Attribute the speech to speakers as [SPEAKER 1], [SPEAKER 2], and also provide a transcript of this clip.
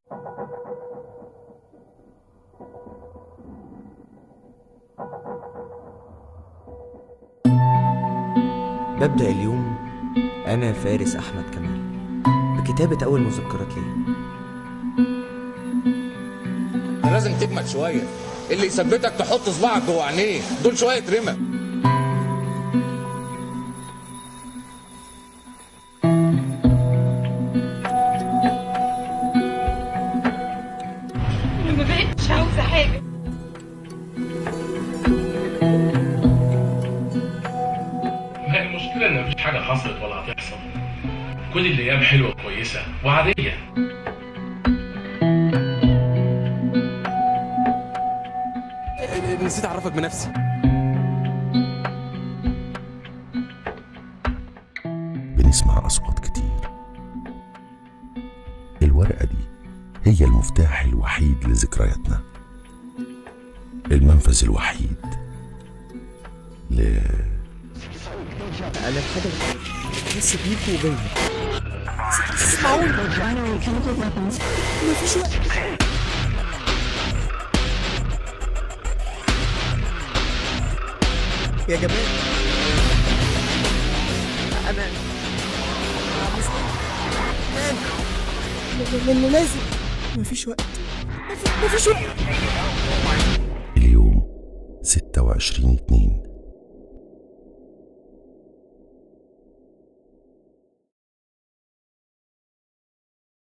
[SPEAKER 1] ببدأ اليوم أنا فارس أحمد كمال بكتابة أول مذكرات ليا
[SPEAKER 2] لازم تجمد شويه اللي يثبتك تحط صباعك جوه عينيه دول شويه رمى
[SPEAKER 3] ما بقتش عاوزة حاجة
[SPEAKER 4] ما هي المشكلة إن مفيش حاجة حصلت ولا هتحصل كل الأيام حلوة كويسة وعادية
[SPEAKER 5] نسيت اعرفك بنفسي
[SPEAKER 6] بنسمع أصوات كتير الورقة دي هي المفتاح الوحيد لذكرياتنا المنفذ الوحيد ل
[SPEAKER 1] أنا الحاجة بحس بيكوا وجاي مفيش وقت يا جمال أنا مستني لازم مفيش وقت مفيش وقت
[SPEAKER 6] اليوم 26 2